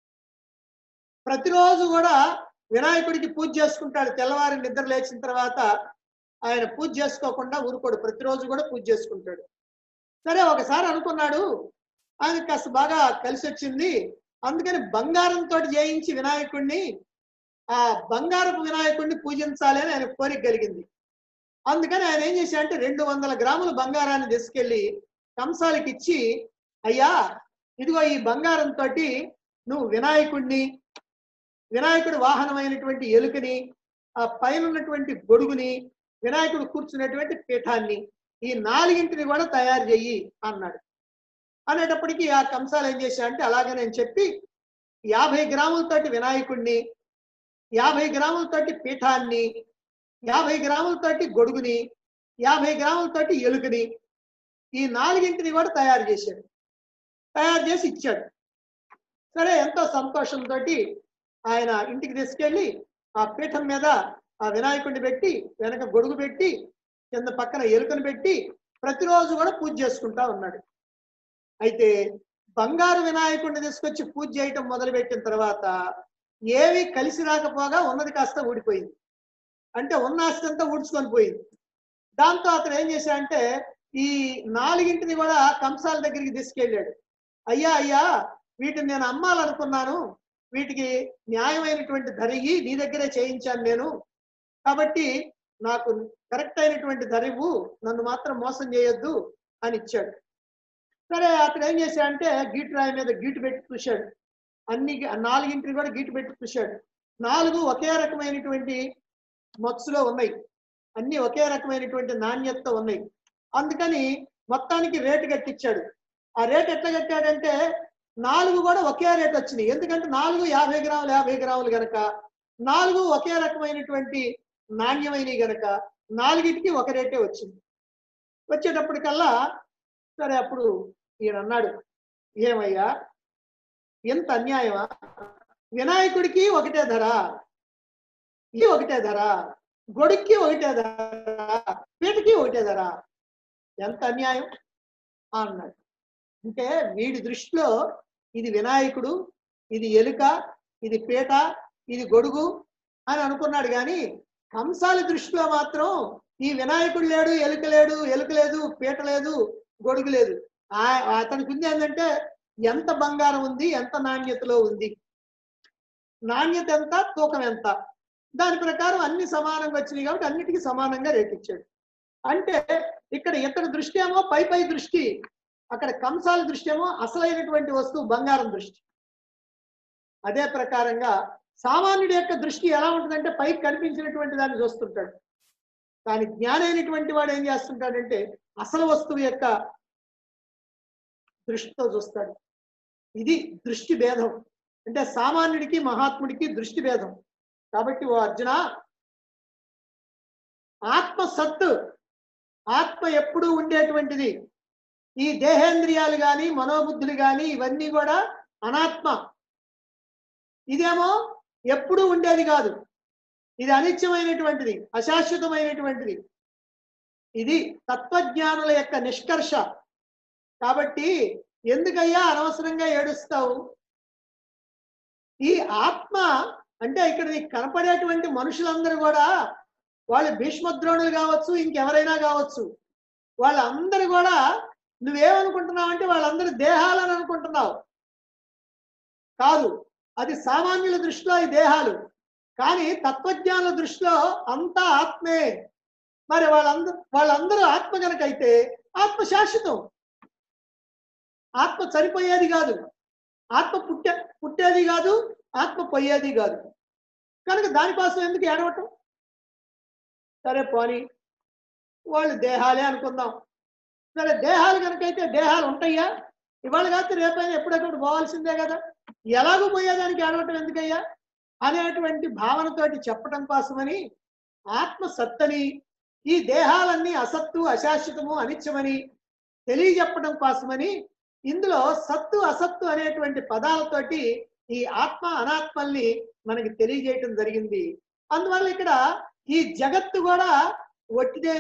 ప్రతిరోజు కూడా వినాయకుడికి పూజ చేసుకుంటాడు తెల్లవారి నిద్ర లేచిన తర్వాత ఆయన పూజ చేసుకోకుండా ఊరుకోడు ప్రతిరోజు కూడా పూజ చేసుకుంటాడు సరే ఒకసారి అనుకున్నాడు ఆయన కాస్త బాగా కలిసి వచ్చింది అందుకని బంగారంతో చేయించి వినాయకుడిని ఆ బంగారపు వినాయకుడిని పూజించాలి అని ఆయన కోరిక కలిగింది అందుకని ఆయన ఏం చేశాడంటే రెండు వందల గ్రాముల బంగారాన్ని తీసుకెళ్లి కంసాలకి ఇచ్చి అయ్యా ఇదిగో ఈ బంగారంతో నువ్వు వినాయకుడిని వినాయకుడి వాహనమైనటువంటి ఎలుకని ఆ పైన ఉన్నటువంటి గొడుగుని వినాయకుడు కూర్చున్నటువంటి పీఠాన్ని ఈ నాలుగింటిని కూడా తయారు చెయ్యి అన్నాడు అనేటప్పటికీ ఆ కంసాలు ఏం చేశా అంటే అలాగే నేను చెప్పి యాభై గ్రాములతోటి వినాయకుడిని యాభై గ్రాములతోటి పీఠాన్ని యాభై గ్రాములతోటి గొడుగుని యాభై గ్రాములతోటి ఎలుకని ఈ నాలుగింటిని కూడా తయారు చేశాడు తయారు చేసి ఇచ్చాడు సరే ఎంతో సంతోషంతో ఆయన ఇంటికి తీసుకెళ్ళి ఆ పీఠం మీద ఆ వినాయకుడిని పెట్టి వెనక గొడుగు పెట్టి కింద పక్కన ఎలుకను పెట్టి ప్రతిరోజు కూడా పూజ చేసుకుంటా ఉన్నాడు అయితే బంగారు వినాయకుడిని తీసుకొచ్చి పూజ చేయటం మొదలుపెట్టిన తర్వాత ఏవి కలిసి రాకపోగా ఉన్నది కాస్త ఊడిపోయింది అంటే ఉన్న ఆస్తి అంతా ఊడ్చుకొని పోయింది దాంతో అతను ఏం చేశాడంటే ఈ నాలుగింటిని కూడా కంసాల దగ్గరికి తీసుకెళ్ళాడు అయ్యా అయ్యా వీటిని నేను అమ్మాలనుకున్నాను వీటికి న్యాయమైనటువంటి ధర ఇయ్యి నీ దగ్గరే చేయించాను నేను కాబట్టి నాకు కరెక్ట్ అయినటువంటి ధర ఇవ్వు నన్ను మాత్రం మోసం చేయొద్దు అని ఇచ్చాడు సరే అతను ఏం చేశాడంటే గీటు రాయి మీద గీటు పెట్టి చూశాడు అన్ని ఆ నాలుగింటిని కూడా గీటు పెట్టి చూశాడు నాలుగు ఒకే రకమైనటువంటి మత్సులో ఉన్నాయి అన్ని ఒకే రకమైనటువంటి నాణ్యతతో ఉన్నాయి అందుకని మొత్తానికి రేటు కట్టించాడు ఆ రేట్ ఎట్లా కట్టాడంటే నాలుగు కూడా ఒకే రేట్ వచ్చినాయి ఎందుకంటే నాలుగు యాభై గ్రాములు యాభై గ్రాములు గనక నాలుగు ఒకే రకమైనటువంటి నాణ్యమైనవి గనక నాలుగిటికి ఒక రేటే వచ్చింది వచ్చేటప్పటికల్లా సరే అప్పుడు ఈయన అన్నాడు ఏమయ్యా ఎంత అన్యాయమా వినాయకుడికి ఒకటే ధర ఇది ఒకటే ధర గొడుక్కి ఒకటే ధర పీటకి ఒకటే ధర ఎంత అన్యాయం అన్నాడు అంటే వీడి దృష్టిలో ఇది వినాయకుడు ఇది ఎలుక ఇది పీట ఇది గొడుగు అని అనుకున్నాడు కానీ కంసాల దృష్టిలో మాత్రం ఈ వినాయకుడు లేడు ఎలుక లేడు ఎలుక లేదు పీట లేదు గొడుగు లేదు ఆ- అతనికి ఉంది ఏంటంటే ఎంత బంగారం ఉంది ఎంత నాణ్యతలో ఉంది నాణ్యత ఎంత తూకం ఎంత దాని ప్రకారం అన్ని సమానంగా వచ్చినాయి కాబట్టి అన్నిటికీ సమానంగా రేట్ ఇచ్చాడు అంటే ఇక్కడ ఇతని దృష్టి ఏమో పై పై దృష్టి అక్కడ కంసాల దృష్టి ఏమో అసలైనటువంటి వస్తువు బంగారం దృష్టి అదే ప్రకారంగా సామాన్యుడి యొక్క దృష్టి ఎలా ఉంటుందంటే పైకి కనిపించినటువంటి దాన్ని చూస్తుంటాడు కానీ జ్ఞానైనటువంటి వాడు ఏం చేస్తుంటాడంటే అసలు వస్తువు యొక్క దృష్టితో చూస్తాడు ఇది దృష్టి భేదం అంటే సామాన్యుడికి మహాత్ముడికి దృష్టి భేదం కాబట్టి ఓ అర్జున ఆత్మ సత్తు ఆత్మ ఎప్పుడూ ఉండేటువంటిది ఈ దేహేంద్రియాలు కానీ మనోబుద్ధులు కానీ ఇవన్నీ కూడా అనాత్మ ఇదేమో ఎప్పుడూ ఉండేది కాదు ఇది అనిత్యమైనటువంటిది అశాశ్వతమైనటువంటిది ఇది తత్వజ్ఞానుల యొక్క నిష్కర్ష కాబట్టి ఎందుకయ్యా అనవసరంగా ఏడుస్తావు ఈ ఆత్మ అంటే ఇక్కడ నీకు కనపడేటువంటి మనుషులందరూ కూడా వాళ్ళు భీష్మద్రోణులు కావచ్చు ఇంకెవరైనా కావచ్చు వాళ్ళందరూ కూడా నువ్వేమనుకుంటున్నావు అంటే వాళ్ళందరూ దేహాలని అనుకుంటున్నావు కాదు అది సామాన్యుల దృష్టిలో ఈ దేహాలు కానీ తత్వజ్ఞానుల దృష్టిలో అంతా ఆత్మే మరి వాళ్ళందరూ వాళ్ళందరూ ఆత్మ కనుకైతే ఆత్మ శాశ్వతం ఆత్మ చనిపోయేది కాదు ఆత్మ పుట్టే పుట్టేది కాదు ఆత్మ పోయేది కాదు కనుక దానికోసం ఎందుకు ఏడవటం సరే పోని వాళ్ళు దేహాలే అనుకుందాం సరే దేహాలు కనుకైతే దేహాలు ఉంటాయా ఇవాళ కాకపోతే రేపైనా ఎప్పుడెప్పుడు పోవాల్సిందే కదా ఎలాగూ పోయేదానికి ఏడవటం ఎందుకయ్యా అనేటువంటి భావనతోటి చెప్పటం కోసమని ఆత్మ సత్తని ఈ దేహాలన్నీ అసత్తు అశాశ్వతము అనిత్యమని తెలియజెప్పడం కోసమని ఇందులో సత్తు అసత్తు అనేటువంటి పదాలతోటి ఈ ఆత్మ అనాత్మల్ని మనకి తెలియజేయటం జరిగింది అందువల్ల ఇక్కడ ఈ జగత్తు కూడా ఒట్టిదే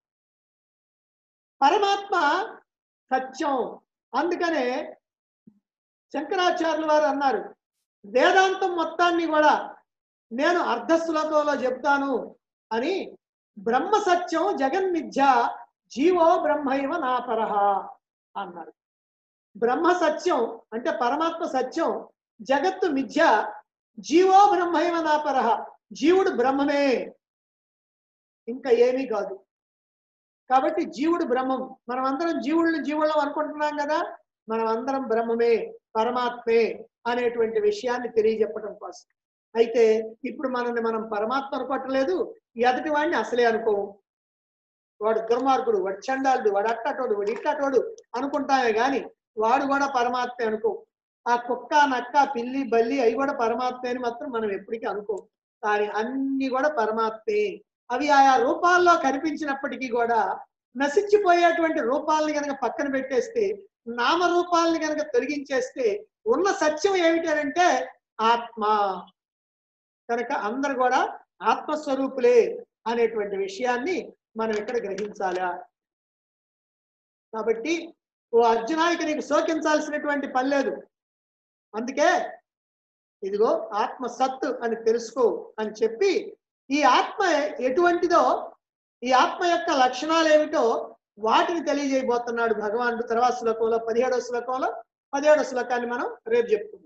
పరమాత్మ సత్యం అందుకనే శంకరాచార్యుల వారు అన్నారు వేదాంతం మొత్తాన్ని కూడా నేను అర్ధ శ్లోకంలో చెప్తాను అని బ్రహ్మ సత్యం జగన్మిథ్య జీవో బ్రహ్మైవ నాపరహ అన్నారు బ్రహ్మ సత్యం అంటే పరమాత్మ సత్యం జగత్తు మిథ్య జీవో బ్రహ్మైవ నాపరహ జీవుడు బ్రహ్మమే ఇంకా ఏమీ కాదు కాబట్టి జీవుడు బ్రహ్మం మనం అందరం జీవుడిని జీవుళ్ళం అనుకుంటున్నాం కదా మనం అందరం బ్రహ్మమే పరమాత్మే అనేటువంటి విషయాన్ని తెలియజెప్పడం కోసం అయితే ఇప్పుడు మనల్ని మనం పరమాత్మ అనుకోవట్లేదు ఎదుటి వాడిని అసలే అనుకోము వాడు దుర్మార్గుడు వాడు చండాలుడు వాడు అట్టటోడు వాడు ఇట్టటోడు అనుకుంటామే గాని వాడు కూడా పరమాత్మే అనుకో ఆ కుక్క నక్క పిల్లి బల్లి అవి కూడా పరమాత్మే అని మాత్రం మనం ఎప్పటికీ అనుకో కానీ అన్ని కూడా పరమాత్మే అవి ఆయా రూపాల్లో కనిపించినప్పటికీ కూడా నశించిపోయేటువంటి రూపాలని కనుక పక్కన పెట్టేస్తే నామ రూపాలని కనుక తొలగించేస్తే ఉన్న సత్యం ఏమిటంటే ఆత్మ కనుక అందరు కూడా ఆత్మస్వరూపులే అనేటువంటి విషయాన్ని మనం ఇక్కడ గ్రహించాలా కాబట్టి ఓ అర్జునానికి నీకు శోకించాల్సినటువంటి పని లేదు అందుకే ఇదిగో ఆత్మ సత్తు అని తెలుసుకో అని చెప్పి ఈ ఆత్మ ఎటువంటిదో ఈ ఆత్మ యొక్క లక్షణాలు ఏమిటో వాటిని తెలియజేయబోతున్నాడు భగవానుడు తర్వాత శ్లోకంలో పదిహేడో శ్లోకంలో పదిహేడో శ్లోకాన్ని మనం రేపు చెప్పుకుందాం